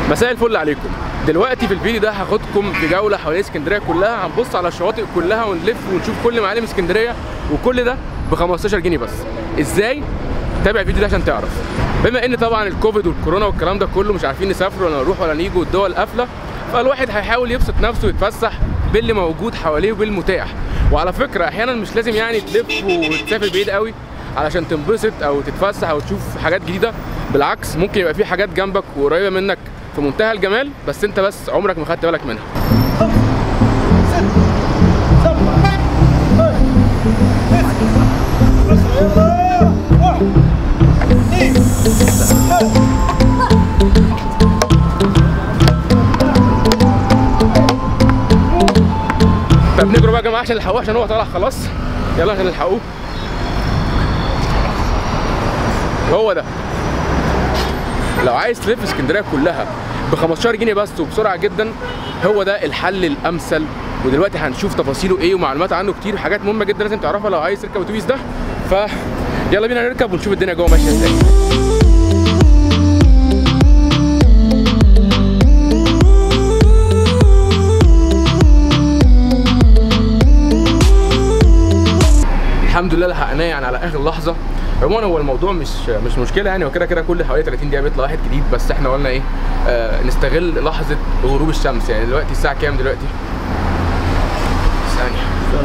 مساء الفل عليكم دلوقتي في الفيديو ده هاخدكم في جوله حوالين اسكندريه كلها هنبص على الشواطئ كلها ونلف ونشوف كل معالم اسكندريه وكل ده ب 15 جنيه بس ازاي تابع الفيديو ده عشان تعرف بما ان طبعا الكوفيد والكورونا والكلام ده كله مش عارفين نسافر ولا نروح ولا نيجي والدول قافله فالواحد هيحاول يبسط نفسه ويتفسح باللي موجود حواليه وبالمتاح وعلى فكره احيانا مش لازم يعني تلف وتسافر بعيد قوي علشان تنبسط او تتفسح او تشوف حاجات جديده بالعكس ممكن يبقى في حاجات جنبك وقريبه منك في منتهى الجمال بس انت بس عمرك ما خدت بالك منها طب نجروا بقى يا جماعه عشان نلحقوه عشان هو طالع خلاص يلا عشان نلحقوه هو ده لو عايز تلف اسكندريه كلها ب 15 جنيه بس وبسرعه جدا هو ده الحل الامثل ودلوقتي هنشوف تفاصيله ايه ومعلومات عنه كتير حاجات مهمه جدا لازم تعرفها لو عايز تركب الاتوبيس ده ف يلا بينا نركب ونشوف الدنيا جوه ماشيه ازاي الحمد لله لحقناه يعني على اخر لحظه عموما هو الموضوع مش مش مشكله يعني وكده كده كل حوالي 30 دقيقه بيطلع واحد جديد بس احنا قلنا ايه آه نستغل لحظه غروب الشمس يعني دلوقتي الساعه كام دلوقتي؟ ثانيه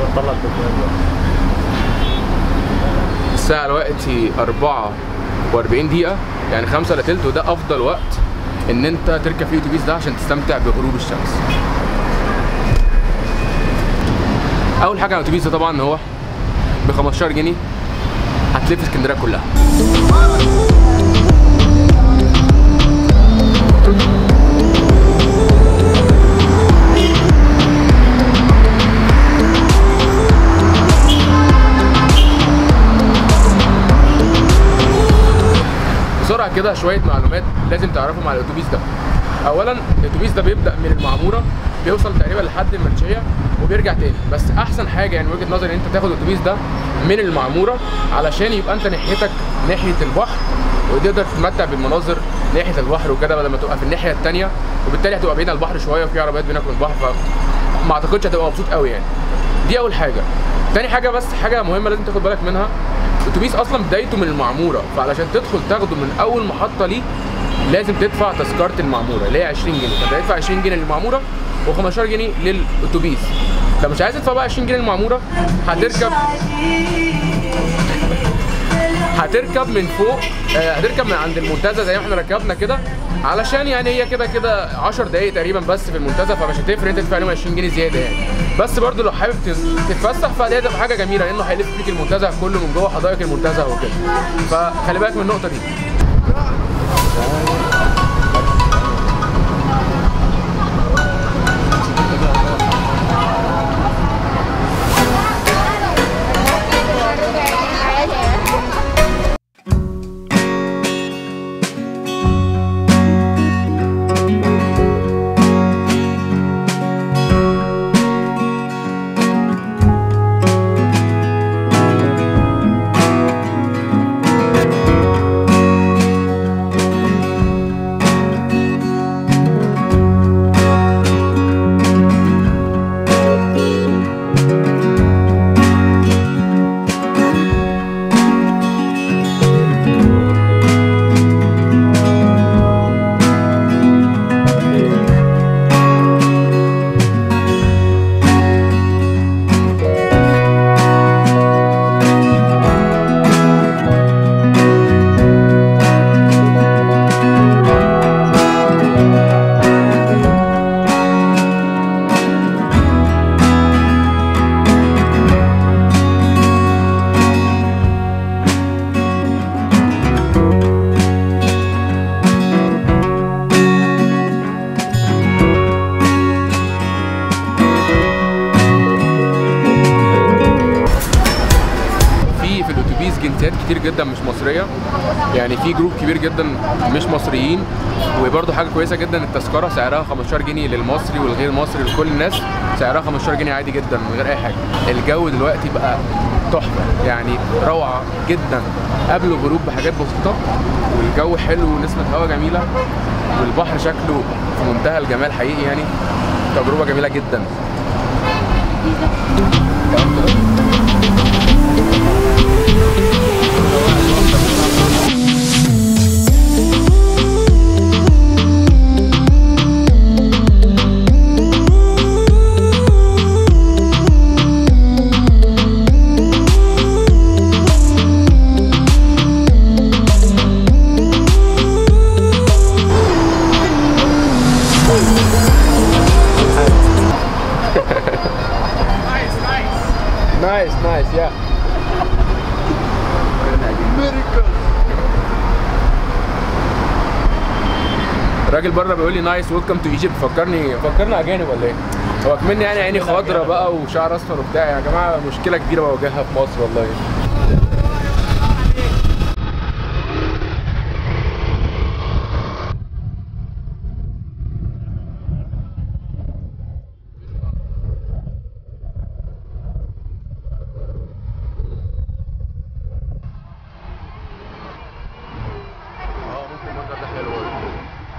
الساعه دلوقتي 44 دقيقه يعني 5 الا تلت وده افضل وقت ان انت تركب فيه الاتوبيس ده عشان تستمتع بغروب الشمس اول حاجه على الاتوبيس ده طبعا هو ب 15 جنيه هتلف اسكندريه كلها بسرعه كده شويه معلومات لازم تعرفهم على الاتوبيس ده اولا الاتوبيس ده بيبدا من المعموره بيوصل تقريبا لحد المنشيه وبيرجع تاني بس احسن حاجه يعني وجهه نظري ان انت تاخد الاتوبيس ده من المعموره علشان يبقى انت ناحيتك ناحيه البحر وتقدر تتمتع بالمناظر ناحيه البحر وكده بدل ما تبقى في الناحيه الثانيه وبالتالي هتبقى بعيد عن البحر شويه وفي عربيات بينك وبين البحر فما اعتقدش هتبقى مبسوط قوي يعني دي اول حاجه تاني حاجه بس حاجه مهمه لازم تاخد بالك منها الاتوبيس اصلا بدايته من المعموره فعلشان تدخل تاخده من اول محطه ليه لازم تدفع تذكره المعموره اللي هي 20 جنيه فانت هتدفع 20 جنيه للمعموره و15 جنيه للاتوبيس لو مش عايز تدفع بقى 20 جنيه للمعموره هتركب هتركب من فوق آه، هتركب من عند المنتزه زي ما احنا ركبنا كده علشان يعني هي كده كده 10 دقايق تقريبا بس في المنتزه فمش هتفرق انت تدفع لهم 20 جنيه زياده يعني بس برضو لو حابب تت- تتفسح فدي هتبقى حاجه جميله لانه هيلف بيك المنتزه كله من جوه حدائق المنتزه وكده فخلي بالك من النقطه دي جنسيات كتير جدا مش مصريه يعني في جروب كبير جدا مش مصريين وبرده حاجه كويسه جدا التذكره سعرها 15 جنيه للمصري والغير مصري لكل الناس سعرها 15 جنيه عادي جدا من غير اي حاجه الجو دلوقتي بقى تحفه يعني روعه جدا قبل الغروب بحاجات بسيطه والجو حلو ونسمه هواء جميله والبحر شكله في منتهى الجمال حقيقي يعني تجربه جميله جدا نايس نايس يا الراجل بره بيقول لي نايس ويلكم تو ايجيبت فكرني فكرنا اجانب ولا ايه؟ هو كمني يعني عيني خضرا بقى وشعر اصفر وبتاع يا جماعه مشكله كبيره بواجهها في مصر والله اه ممكن المنظر ده حلو برضه.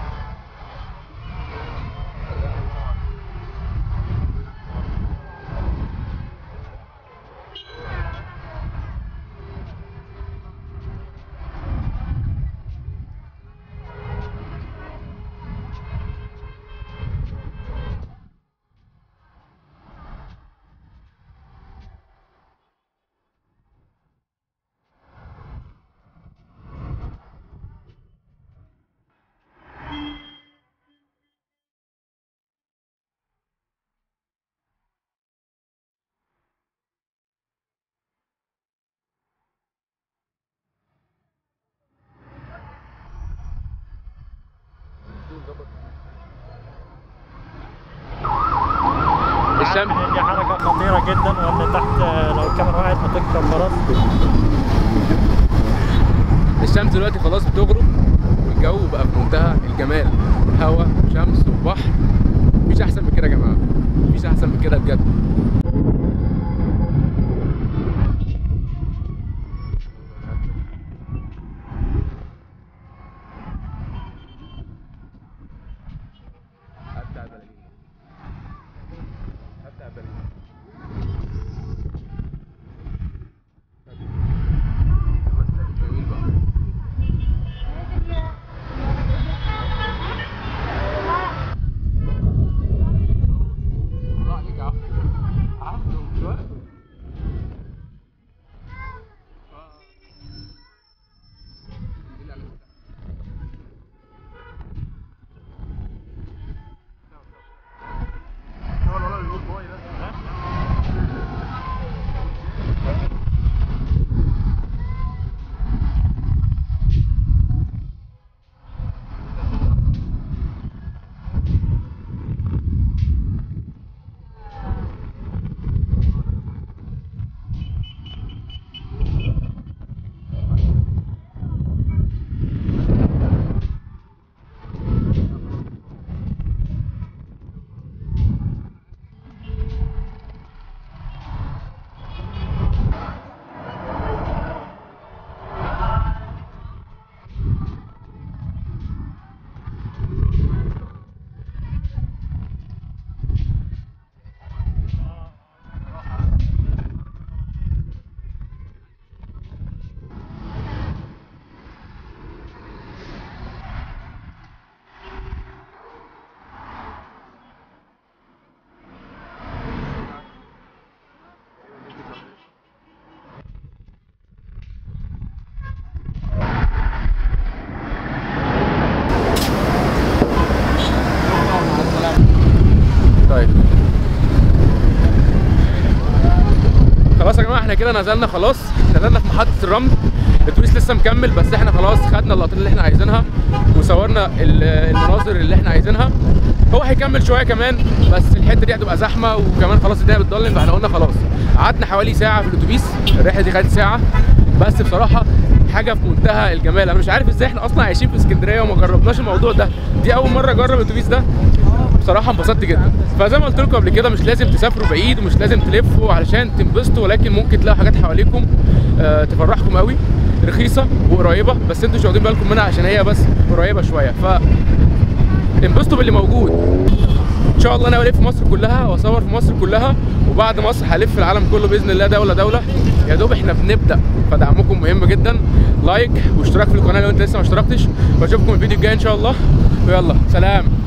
الشمس عارف إن دي حركة خطيرة جدا وان تحت لو الكاميرا وقعت هتكسر خلاص الشمس دلوقتي خلاص بتغرب والجو بقى في منتهى الجمال هوا شمس وبحر مفيش احسن من كده يا جماعه مفيش احسن من كده بجد حتى عبالين. حتى عبالين. جميل بقى. الله عليك يا عفو. عفو، مش وقته. آه. بالله عليك. طيب خلاص يا جماعه احنا كده نزلنا خلاص نزلنا في محطه الرمل التوريست لسه مكمل بس احنا خلاص خدنا اللقطات اللي احنا عايزينها وصورنا ال- المناظر اللي احنا عايزينها هو هيكمل شويه كمان بس الحته دي هتبقى زحمه وكمان خلاص الدنيا بتضلم فاحنا قلنا خلاص قعدنا حوالي ساعه في الاتوبيس الرحله دي خدت ساعه بس بصراحه حاجه في منتهى الجمال انا مش عارف ازاي احنا اصلا عايشين في اسكندريه وما جربناش الموضوع ده دي اول مره اجرب الاتوبيس ده بصراحه انبسطت جدا فزي ما قلت لكم قبل كده مش لازم تسافروا بعيد ومش لازم تلفوا علشان تنبسطوا ولكن ممكن تلاقوا حاجات حواليكم آه، تفرحكم قوي رخيصه وقريبه بس انتوا مش واخدين بالكم منها عشان هي بس قريبه شويه ف انبسطوا باللي موجود ان شاء الله انا الف في مصر كلها واصور في مصر كلها وبعد مصر هلف العالم كله باذن الله دوله دوله يا دوب احنا بنبدا فدعمكم مهم جدا لايك واشتراك في القناه لو انت لسه ما اشتركتش واشوفكم الفيديو الجاي ان شاء الله ويلا سلام